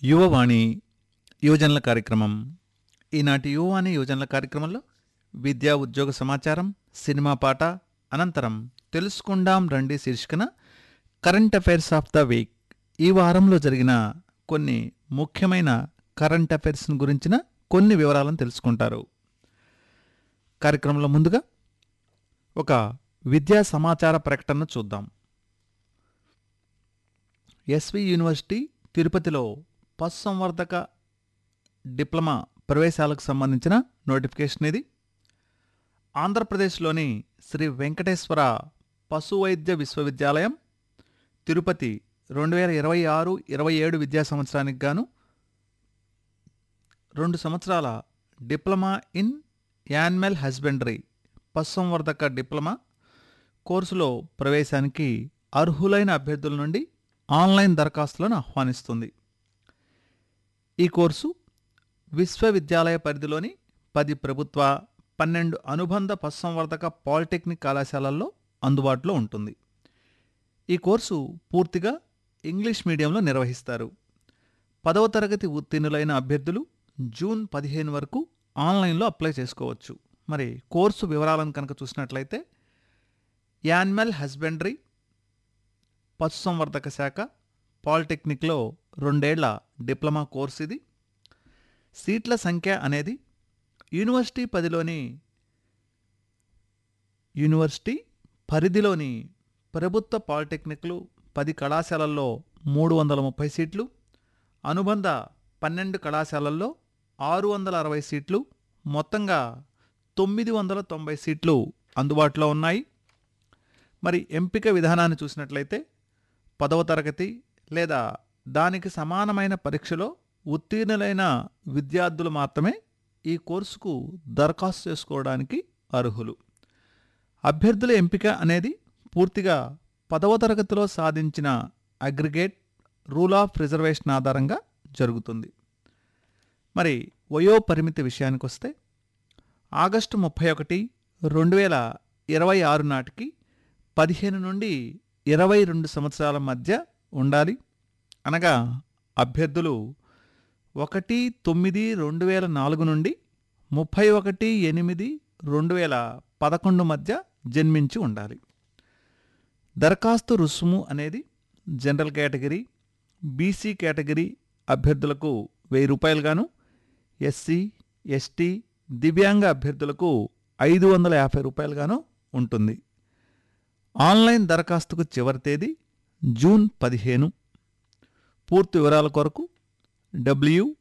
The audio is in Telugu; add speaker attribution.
Speaker 1: యువవాణి యువజనుల కార్యక్రమం ఈనాటి యువవాణి యువజనుల కార్యక్రమంలో విద్యా ఉద్యోగ సమాచారం సినిమా పాట అనంతరం తెలుసుకుందాం రండి శీర్షికన current affairs of the week ఈ వారంలో జరిగిన కొన్ని ముఖ్యమైన కరెంట్ అఫైర్స్ గురించిన కొన్ని వివరాలను తెలుసుకుంటారు కార్యక్రమంలో ముందుగా ఒక విద్యా సమాచార ప్రకటన చూద్దాం ఎస్వి యూనివర్సిటీ తిరుపతిలో పశుసంవర్ధక డిప్లొమా ప్రవేశాలకు సంబంధించిన నోటిఫికేషన్ ఇది ఆంధ్రప్రదేశ్లోని శ్రీ వెంకటేశ్వర పశు వైద్య విశ్వవిద్యాలయం తిరుపతి రెండు వేల ఇరవై ఆరు ఇరవై ఏడు విద్యా సంవత్సరానికి గాను రెండు సంవత్సరాల డిప్లొమా ఇన్ యానిమల్ హస్బెండరీ పశుసంవర్ధక డిప్లొమా కోర్సులో ప్రవేశానికి అర్హులైన అభ్యర్థుల నుండి ఆన్లైన్ దరఖాస్తులను ఆహ్వానిస్తుంది ఈ కోర్సు విశ్వవిద్యాలయ పరిధిలోని పది ప్రభుత్వ పన్నెండు అనుబంధ పశుసంవర్ధక పాలిటెక్నిక్ కళాశాలల్లో అందుబాటులో ఉంటుంది ఈ కోర్సు పూర్తిగా ఇంగ్లీష్ మీడియంలో నిర్వహిస్తారు పదవ తరగతి ఉత్తీర్ణులైన అభ్యర్థులు జూన్ పదిహేను వరకు ఆన్లైన్లో అప్లై చేసుకోవచ్చు మరి కోర్సు వివరాలను కనుక చూసినట్లయితే యానిమల్ హస్బెండరీ పశుసంవర్ధక శాఖ పాలిటెక్నిక్లో రెండేళ్ల డిప్లొమా కోర్స్ ఇది సీట్ల సంఖ్య అనేది యూనివర్సిటీ పదిలోని యూనివర్సిటీ పరిధిలోని ప్రభుత్వ పాలిటెక్నిక్లు పది కళాశాలల్లో మూడు వందల ముప్పై సీట్లు అనుబంధ పన్నెండు కళాశాలల్లో ఆరు వందల అరవై సీట్లు మొత్తంగా తొమ్మిది వందల తొంభై సీట్లు అందుబాటులో ఉన్నాయి మరి ఎంపిక విధానాన్ని చూసినట్లయితే పదవ తరగతి లేదా దానికి సమానమైన పరీక్షలో ఉత్తీర్ణులైన విద్యార్థులు మాత్రమే ఈ కోర్సుకు దరఖాస్తు చేసుకోవడానికి అర్హులు అభ్యర్థుల ఎంపిక అనేది పూర్తిగా పదవ తరగతిలో సాధించిన అగ్రిగేట్ రూల్ ఆఫ్ రిజర్వేషన్ ఆధారంగా జరుగుతుంది మరి వయో పరిమితి విషయానికి వస్తే ఆగస్టు ముప్పై ఒకటి రెండు వేల ఇరవై ఆరు నాటికి పదిహేను నుండి ఇరవై రెండు సంవత్సరాల మధ్య ఉండాలి అనగా అభ్యర్థులు ఒకటి తొమ్మిది రెండు వేల నాలుగు నుండి ముప్పై ఒకటి ఎనిమిది రెండు వేల పదకొండు మధ్య జన్మించి ఉండాలి దరఖాస్తు రుసుము అనేది జనరల్ కేటగిరీ బీసీ కేటగిరీ అభ్యర్థులకు వెయ్యి రూపాయలుగాను ఎస్సీ ఎస్టీ దివ్యాంగ అభ్యర్థులకు ఐదు వందల యాభై రూపాయలుగాను ఉంటుంది ఆన్లైన్ దరఖాస్తుకు చివరి తేదీ జూన్ పదిహేను పూర్తి వివరాల కొరకు డబ్ల్యూ